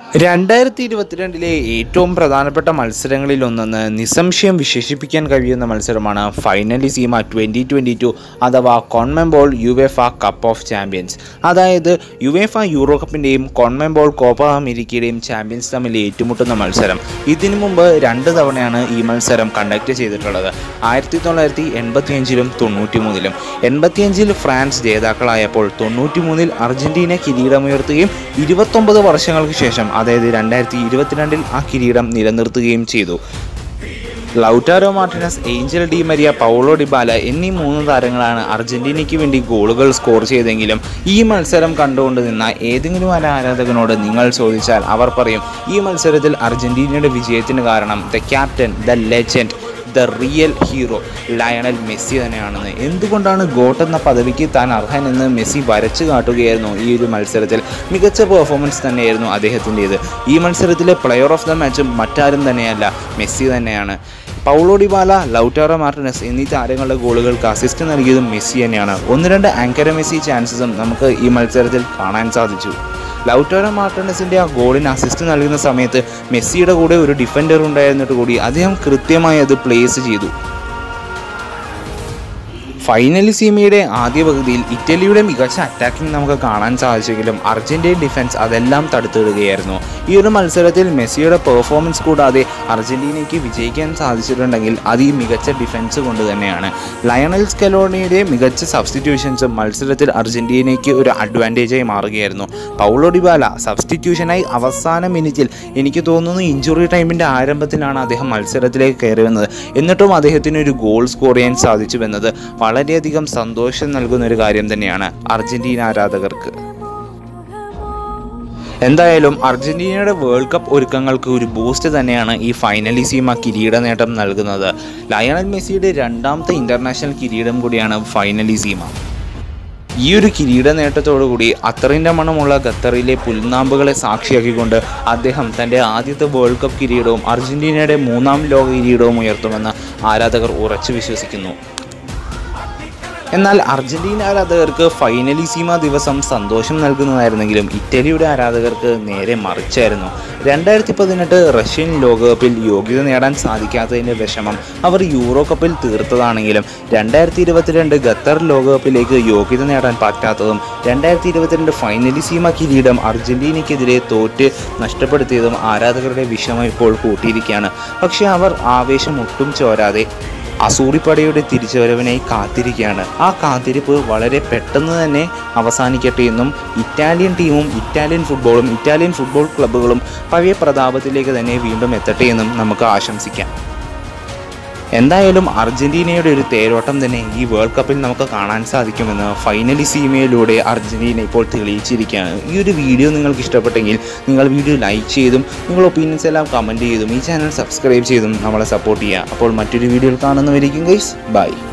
രണ്ടായിരത്തി ഇരുപത്തിരണ്ടിലെ ഏറ്റവും പ്രധാനപ്പെട്ട മത്സരങ്ങളിലൊന്നെന്ന് നിസ്സംശയം വിശേഷിപ്പിക്കാൻ കഴിയുന്ന മത്സരമാണ് finalissima twenty twenty two അഥവാ CONMEBOL UEFA cup of champions അതായത് യുവേഫ യൂറോ കപ്പിൻ്റെയും കോൺമെംബോൾ കോപ്പ അമേരിക്കയുടെയും ചാമ്പ്യൻസ് തമ്മിൽ ഏറ്റുമുട്ടുന്ന മത്സരം ഇതിനു മുമ്പ് രണ്ട് തവണയാണ് ഈ മത്സരം കണ്ടക്ട് ചെയ്തിട്ടുള്ളത് ആയിരത്തി തൊള്ളായിരത്തി എൺപത്തിയഞ്ചിലും തൊണ്ണൂറ്റി മൂന്നിലും എൺപത്തിയഞ്ചിൽ ഫ്രാൻസ് ജേതാക്കളായപ്പോൾ തൊണ്ണൂറ്റി മൂന്നിൽ അർജന്റീന കിരീടമുയർത്തുകയും ഇരുപത്തൊമ്പത് വർഷങ്ങൾക്ക് ശേഷം അതായത് രണ്ടായിരത്തി ഇരുപത്തിരണ്ടിൽ ആ കിരീടം നിലനിർത്തുകയും ചെയ്തു Lautaro Martinez Angel Di Maria Paulo Dybala എന്നീ മൂന്ന് താരങ്ങളാണ് അർജന്റീനയ്ക്ക് വേണ്ടി ഗോളുകൾ സ്കോർ ചെയ്തെങ്കിലും ഈ മത്സരം കണ്ടുകൊണ്ട് നിന്ന ഏതെങ്കിലും ഒരു ആരാധകനോട് നിങ്ങൾ ചോദിച്ചാൽ അവർ പറയും ഈ മത്സരത്തിൽ അർജന്റീനയുടെ വിജയത്തിന് കാരണം the captain the legend the real hero Lionel Messi തന്നെയാണെന്ന് എന്തുകൊണ്ടാണ് ഗോട്ട് എന്ന പദവിക്ക് താൻ അർഹനെന്ന് മെസ്സി വരച്ചു കാട്ടുകയായിരുന്നു ഈ ഒരു മത്സരത്തിൽ മികച്ച പെർഫോമൻസ് തന്നെയായിരുന്നു അദ്ദേഹത്തിൻ്റേത് ഈ മത്സരത്തിലെ പ്ലെയർ ഓഫ് ദ മാച്ചും മറ്റാരും തന്നെയല്ല മെസ്സി തന്നെയാണ് പൗളോ ഡിബാല ലൗറ്റാറോ മാർട്ടിനസ് എന്നീ താരങ്ങളുടെ ഗോളുകൾക്ക് അസിസ്റ്റ് നൽകിയതും മെസ്സി തന്നെയാണ് ഒന്ന് രണ്ട് ആങ്കര മെസ്സി ചാൻസസും നമുക്ക് ഈ മത്സരത്തിൽ കാണാൻ സാധിച്ചു ലൗറ്റാറോ മാർട്ടിനസിൻ്റെ ആ ഗോളിന് അസിസ്റ്റ് നൽകുന്ന സമയത്ത് മെസ്സിയുടെ കൂടെ ഒരു ഡിഫൻഡർ ഉണ്ടായിരുന്നിട്ട് കൂടി അദ്ദേഹം കൃത്യമായി അത് പ്ലേസ് ചെയ്തു ഫൈനലി സീമയുടെ ആദ്യ പകുതിയിൽ ഇറ്റലിയുടെ മികച്ച അറ്റാക്കിംഗ് നമുക്ക് കാണാൻ സാധിച്ചെങ്കിലും അർജന്റീൻ ഡിഫൻസ് അതെല്ലാം തടുത്തിടുകയായിരുന്നു ഈ ഒരു മത്സരത്തിൽ മെസ്സിയുടെ പെർഫോമൻസ് കൂടാതെ അർജന്റീനയ്ക്ക് വിജയിക്കാൻ സാധിച്ചിട്ടുണ്ടെങ്കിൽ അത് ഈ മികച്ച ഡിഫൻസ് കൊണ്ട് തന്നെയാണ് ലയണൽ സ്കലോണിയുടെ മികച്ച സബ്സ്റ്റിറ്റ്യൂഷൻസും മത്സരത്തിൽ അർജന്റീനയ്ക്ക് ഒരു അഡ്വാൻറ്റേജായി മാറുകയായിരുന്നു പൗളോ ഡിബാല സബ്സ്റ്റിറ്റ്യൂഷനായി അവസാന മിനിറ്റിൽ എനിക്ക് തോന്നുന്നു ഇഞ്ചുറി ടൈമിൻ്റെ ആരംഭത്തിലാണ് അദ്ദേഹം മത്സരത്തിലേക്ക് കയറി വന്നത് എന്നിട്ടും അദ്ദേഹത്തിന് ഒരു ഗോൾ സ്കോർ ചെയ്യാൻ സാധിച്ചുവെന്നത് വളരെയധികം സന്തോഷം നൽകുന്ന ഒരു കാര്യം തന്നെയാണ് അർജന്റീന ആരാധകർക്ക് എന്തായാലും അർജന്റീനയുടെ വേൾഡ് കപ്പ് ഒരുക്കങ്ങൾക്ക് ഒരു ബൂസ്റ്റ് തന്നെയാണ് ഈ ഫൈനലിസീമ കിരീട നേട്ടം നൽകുന്നത് ലയണൽ മെസ്സിയുടെ രണ്ടാമത്തെ ഇന്റർനാഷണൽ കിരീടം കൂടിയാണ് ഫൈനലിസീമ ഈ ഒരു കിരീട നേട്ടത്തോടുകൂടി അത്തറിൻ്റെ മണമുള്ള ഖത്തറിലെ പുൽനാമ്പുകളെ സാക്ഷിയാക്കിക്കൊണ്ട് അദ്ദേഹം തൻ്റെ ആദ്യത്തെ വേൾഡ് കപ്പ് കിരീടവും അർജന്റീനയുടെ മൂന്നാം ലോക കിരീടവും ഉയർത്തുമെന്ന് ആരാധകർ ഉറച്ചു വിശ്വസിക്കുന്നു എന്നാൽ അർജന്റീന ആരാധകർക്ക് ഫൈനലിസീമ ദിവസം സന്തോഷം നൽകുന്നതായിരുന്നെങ്കിലും ഇറ്റലിയുടെ ആരാധകർക്ക് നേരെ മറിച്ചായിരുന്നു രണ്ടായിരത്തി പതിനെട്ട് റഷ്യൻ ലോകകപ്പിൽ യോഗ്യത നേടാൻ സാധിക്കാത്തതിൻ്റെ വിഷമം അവർ യൂറോ കപ്പിൽ തീർത്തതാണെങ്കിലും രണ്ടായിരത്തി ഇരുപത്തിരണ്ട് ഖത്തർ ലോകകപ്പിലേക്ക് യോഗ്യത നേടാൻ പറ്റാത്തതും രണ്ടായിരത്തി ഇരുപത്തിരണ്ട് ഫൈനലിസീമ കിരീടം അർജന്റീനയ്ക്കെതിരെ തോറ്റ് നഷ്ടപ്പെടുത്തിയതും ആരാധകരുടെ വിഷമം ഇപ്പോൾ കൂട്ടിയിരിക്കുകയാണ് പക്ഷേ അവർ ആവേശം ഒട്ടും ചോരാതെ അസൂറിപ്പടയുടെ തിരിച്ചുവരവിനായി കാത്തിരിക്കുകയാണ് ആ കാത്തിരിപ്പ് വളരെ പെട്ടെന്ന് തന്നെ അവസാനിക്കട്ടെ എന്നും ഇറ്റാലിയൻ ടീമും ഇറ്റാലിയൻ ഫുട്ബോളും ഇറ്റാലിയൻ ഫുട്ബോൾ ക്ലബ്ബുകളും പഴയ പ്രതാപത്തിലേക്ക് തന്നെ വീണ്ടും എത്തട്ടെ എന്നും നമുക്ക് ആശംസിക്കാം എന്തായാലും അർജന്റീനയുടെ ഒരു തേരോട്ടം തന്നെ ഈ വേൾഡ് കപ്പിൽ നമുക്ക് കാണാൻ സാധിക്കുമെന്ന് ഫൈനലി സീമയിലൂടെ അർജന്റീന ഇപ്പോൾ തെളിയിച്ചിരിക്കുകയാണ് ഈ ഒരു വീഡിയോ നിങ്ങൾക്ക് ഇഷ്ടപ്പെട്ടെങ്കിൽ നിങ്ങൾ വീഡിയോ ലൈക്ക് ചെയ്തും നിങ്ങൾ ഒപ്പീനിയൻസ് എല്ലാം കമൻറ്റ് ചെയ്തും ഈ ചാനൽ സബ്സ്ക്രൈബ് ചെയ്തും നമ്മളെ സപ്പോർട്ട് ചെയ്യുക അപ്പോൾ മറ്റൊരു വീഡിയോയിൽ കാണുന്നവരിക്കും ഗൈസ് ബൈ